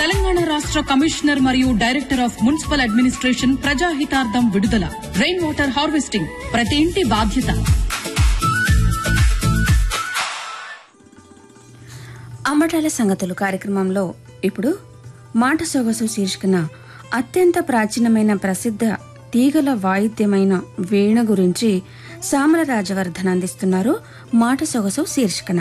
తెలంగాణ రాష్ట్ర కమిషనర్ మరియు director of municipal administration ప్రజాహితార్థం విడుదల రెయిన్ వాటర్ హార్వెస్టింగ్ ప్రతి ఇంటి బాధ్యత అమ్మటాల సంగతులు కార్యక్రమంలో ఇప్పుడు మాట సొగసు శీర్షికన అత్యంత ప్రాచీనమైన ప్రసిద్ధ తీగల వాయిద్యమైన వీణ గురించి సామల రాజవర్ధన్ అందిస్తున్నారు మాట సొగసు శీర్షికన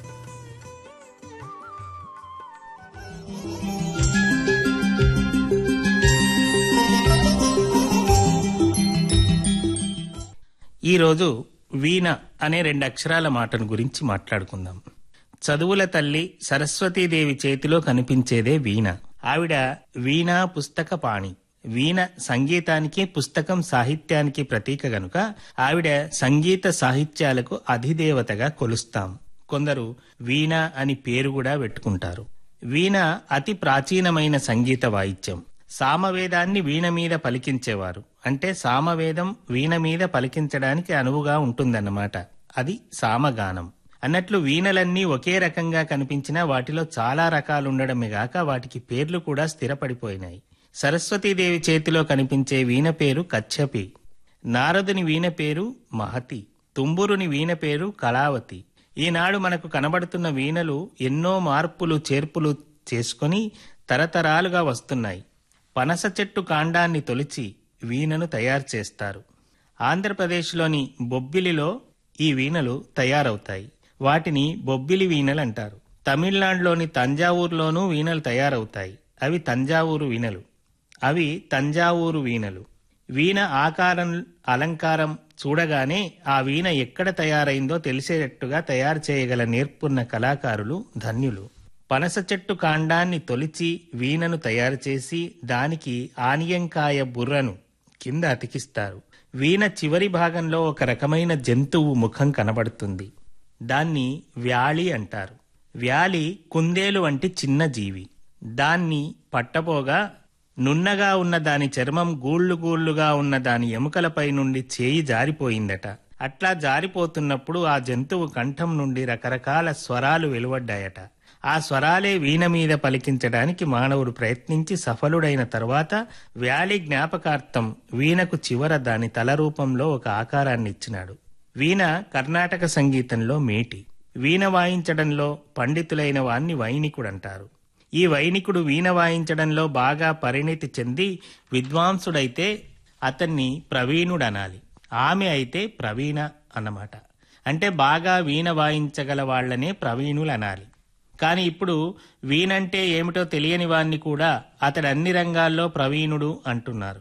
ఈరోజు వీణ అనే రెండు అక్షరాల మాటను గురించి మాట్లాడుకుందాం చదువుల తల్లి సరస్వతీదేవి చేతిలో కనిపించేదే వీణ ఆవిడ వీణా పుస్తక పాణి వీణ సంగీతానికి పుస్తకం సాహిత్యానికి ప్రతీక గనుక ఆవిడ సంగీత సాహిత్యాలకు అధిదేవతగా కొలుస్తాం కొందరు వీణ అని పేరు కూడా పెట్టుకుంటారు వీణ అతి ప్రాచీనమైన సంగీత వాయిద్యం సామవేదాన్ని వీణ మీద పలికించేవారు అంటే సామవేదం వీణ మీద పలికించడానికి అనువుగా ఉంటుందన్నమాట అది సామగానం అన్నట్లు వీణలన్నీ ఒకే రకంగా కనిపించినా వాటిలో చాలా రకాలుండడమే గాక వాటికి పేర్లు కూడా స్థిరపడిపోయినాయి సరస్వతీదేవి చేతిలో కనిపించే వీణ పేరు కచ్చపి నారదుని వీణ పేరు మహతి తుంబురుని వీణ పేరు కళావతి ఈనాడు మనకు కనబడుతున్న వీణలు ఎన్నో మార్పులు చేర్పులు చేసుకొని తరతరాలుగా వస్తున్నాయి పనస చెట్టు కాండాన్ని తొలిచి వీణను తయారు చేస్తారు ఆంధ్రప్రదేశ్లోని బొబ్బిలిలో ఈ వీణలు తయారవుతాయి వాటిని బొబ్బిలి వీణలు అంటారు తమిళనాడులోని తంజావూరులోనూ వీణలు తయారవుతాయి అవి తంజావూరు వీణలు అవి తంజావూరు వీణలు వీణ ఆకారం అలంకారం చూడగానే ఆ వీణ ఎక్కడ తయారైందో తెలిసేటట్టుగా తయారు చేయగల నేర్పున్న కళాకారులు ధన్యులు పనస చెట్టు కాండాన్ని తొలిచి వీణను తయారు చేసి దానికి ఆనియంకాయ బుర్రను కింద అతికిస్తారు వీణ చివరి భాగంలో ఒక రకమైన జంతువు ముఖం కనబడుతుంది దాన్ని వ్యాళి అంటారు వ్యాళి కుందేలు వంటి చిన్న జీవి దాన్ని పట్టబోగా నున్నగా ఉన్న దాని చర్మం గూళ్లు గూళ్లుగా ఉన్న దాని ఎముకలపై నుండి చేయి జారిపోయిందట అట్లా జారిపోతున్నప్పుడు ఆ జంతువు కంఠం నుండి రకరకాల స్వరాలు వెలువడ్డాయట ఆ స్వరాలే వీణ మీద పలికించడానికి మానవుడు ప్రయత్నించి సఫలుడైన తర్వాత వ్యాలి జ్ఞాపకార్థం వీణకు చివర దాని తల రూపంలో ఒక ఆకారాన్ని ఇచ్చినాడు వీణ కర్ణాటక సంగీతంలో మేటి వీణ వాయించడంలో పండితులైన వాణ్ణి వైనికుడంటారు ఈ వైనికుడు వీణ వాయించడంలో బాగా పరిణితి చెంది విద్వాంసుడైతే అతన్ని ప్రవీణుడనాలి ఆమె అయితే ప్రవీణ అన్నమాట అంటే బాగా వీణ వాయించగల వాళ్లనే ప్రవీణులనాలి కానీ ఇప్పుడు వీణంటే ఏమిటో తెలియని వాణ్ణి కూడా అతడు అన్ని రంగాల్లో ప్రవీణుడు అంటున్నారు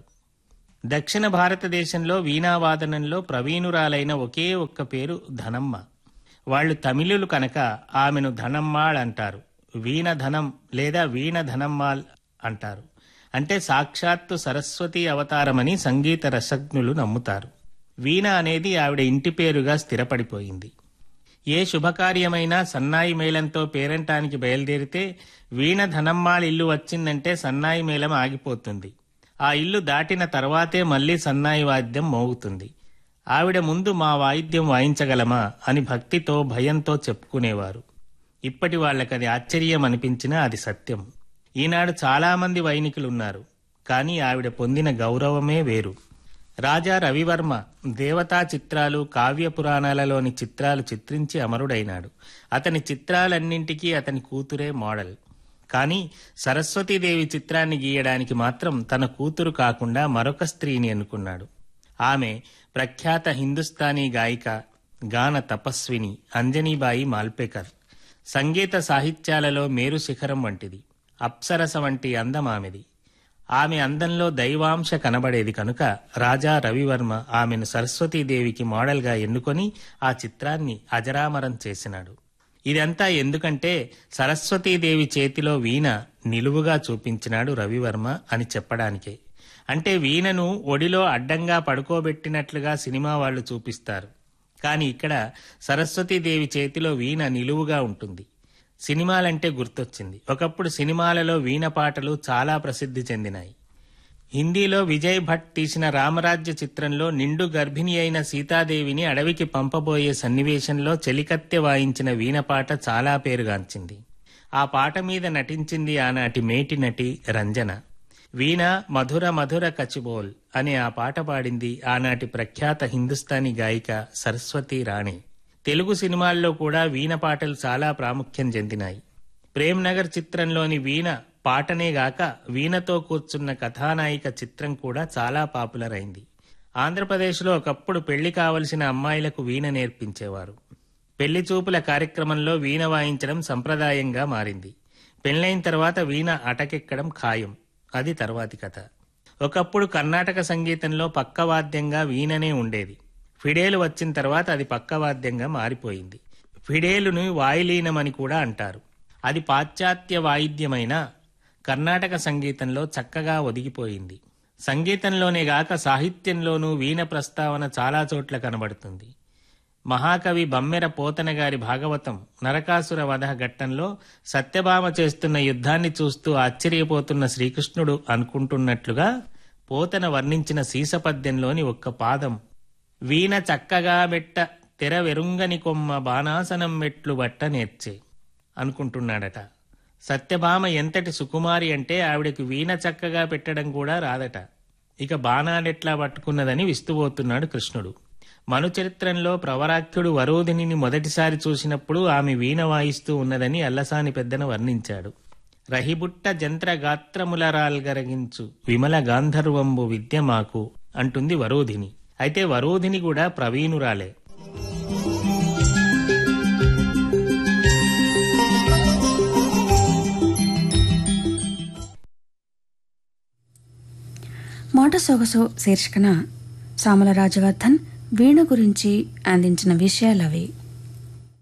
దక్షిణ భారతదేశంలో వీణావాదనంలో ప్రవీణురాలైన ఒకే ఒక్క పేరు ధనమ్మ వాళ్ళు తమిళులు కనుక ఆమెను ధనమ్మాళ్ అంటారు వీణ ధనం లేదా వీణ ధనమ్మాల్ అంటారు అంటే సాక్షాత్తు సరస్వతి అవతారమని సంగీత రసజ్ఞులు నమ్ముతారు వీణ అనేది ఆవిడ ఇంటి పేరుగా స్థిరపడిపోయింది ఏ శుభకార్యమైనా సన్నాయి మేళంతో పేరంటానికి బయలుదేరితే వీణ ధనమ్మాళ్ ఇల్లు వచ్చిందంటే సన్నాయి మేళం ఆగిపోతుంది ఆ ఇల్లు దాటిన తర్వాతే మళ్లీ సన్నాయి వాద్యం మోగుతుంది ఆవిడ ముందు మా వాయిద్యం వాయించగలమా అని భక్తితో భయంతో చెప్పుకునేవారు ఇప్పటి వాళ్ళకది ఆశ్చర్యం అనిపించినా అది సత్యం ఈనాడు చాలామంది వైనికులున్నారు కానీ ఆవిడ పొందిన గౌరవమే వేరు రాజా రవివర్మ దేవతా చిత్రాలు కావ్య పురాణాలలోని చిత్రాలు చిత్రించి అమరుడైనాడు అతని చిత్రాలన్నింటికీ అతని కూతురే మోడల్ కానీ సరస్వతీదేవి చిత్రాన్ని గీయడానికి మాత్రం తన కూతురు కాకుండా మరొక స్త్రీని అనుకున్నాడు ఆమె ప్రఖ్యాత హిందుస్థానీ గాయిక గాన తపస్విని అంజనీబాయి మాల్పేకర్ సంగీత సాహిత్యాలలో మేరు శిఖరం వంటిది అప్సరస వంటి అందం ఆమెది ఆమె అందంలో దైవాంశ కనబడేది కనుక రాజా రవివర్మ ఆమెను సరస్వతీదేవికి మోడల్గా ఎన్నుకొని ఆ చిత్రాన్ని అజరామరం చేసినాడు ఇదంతా ఎందుకంటే సరస్వతీదేవి చేతిలో వీణ నిలువుగా చూపించినాడు రవివర్మ అని చెప్పడానికే అంటే వీణను ఒడిలో అడ్డంగా పడుకోబెట్టినట్లుగా సినిమా వాళ్ళు చూపిస్తారు కానీ ఇక్కడ సరస్వతీదేవి చేతిలో వీణ నిలువుగా ఉంటుంది సినిమాలంటే గుర్తొచ్చింది ఒకప్పుడు సినిమాలలో వీణ పాటలు చాలా ప్రసిద్ధి చెందినాయి హిందీలో విజయ్ భట్ తీసిన రామరాజ్య చిత్రంలో నిండు గర్భిణి అయిన సీతాదేవిని అడవికి పంపబోయే సన్నివేశంలో చెలికత్తె వాయించిన వీణపాట చాలా పేరుగాంచింది ఆ పాట మీద నటించింది ఆనాటి మేటి నటి రంజన వీణ మధుర మధుర కచిబోల్ అనే ఆ పాట పాడింది ఆనాటి ప్రఖ్యాత హిందుస్థానీ గాయిక సరస్వతి రాణి తెలుగు సినిమాల్లో కూడా వీణ పాటలు చాలా ప్రాముఖ్యం చెందినాయి ప్రేమ్ నగర్ చిత్రంలోని వీణ పాటనే గాక వీణతో కూర్చున్న కథానాయిక చిత్రం కూడా చాలా పాపులర్ అయింది ఆంధ్రప్రదేశ్లో ఒకప్పుడు పెళ్లి కావలసిన అమ్మాయిలకు వీణ నేర్పించేవారు పెళ్లి చూపుల కార్యక్రమంలో వీణ వాయించడం సంప్రదాయంగా మారింది పెళ్ళైన తర్వాత వీణ అటకెక్కడం ఖాయం అది తర్వాతి కథ ఒకప్పుడు కర్ణాటక సంగీతంలో పక్కవాద్యంగా వీణనే ఉండేది ఫిడేలు వచ్చిన తర్వాత అది పక్కవాద్యంగా మారిపోయింది ఫిడేలును వాయులీనమని కూడా అంటారు అది పాశ్చాత్య వాయిద్యమైన కర్ణాటక సంగీతంలో చక్కగా ఒదిగిపోయింది సంగీతంలోనే గాక సాహిత్యంలోనూ వీణ ప్రస్తావన చాలా చోట్ల కనబడుతుంది మహాకవి బమ్మెర పోతన గారి భాగవతం నరకాసుర వధ ఘట్టంలో సత్యభామ చేస్తున్న యుద్ధాన్ని చూస్తూ ఆశ్చర్యపోతున్న శ్రీకృష్ణుడు అనుకుంటున్నట్లుగా పోతన వర్ణించిన సీసపద్యంలోని ఒక్క పాదం వీణ చక్కగా మెట్ట తెర వెరుంగని కొమ్మ బాణాసనం మెట్లు బట్ట నేర్చే అనుకుంటున్నాడట సత్యభామ ఎంతటి సుకుమారి అంటే ఆవిడకి వీణ చక్కగా పెట్టడం కూడా రాదట ఇక బాణాలెట్లా పట్టుకున్నదని విస్తుపోతున్నాడు కృష్ణుడు మనుచరిత్రంలో ప్రవరాఖ్యుడు వరోధిని మొదటిసారి చూసినప్పుడు ఆమె వీణ వాయిస్తూ ఉన్నదని అల్లసాని పెద్దన వర్ణించాడు రహిబుట్ట జంత్ర గాత్రములరాల్గరగించు విమల గాంధర్వంబు విద్య మాకు అంటుంది వరోధిని అయితే వరోధిని కూడా ప్రవీణురాలే మాట సొగసు శీర్షికన సామల రాజవర్ధన్ వీణ గురించి అందించిన విషయాలవి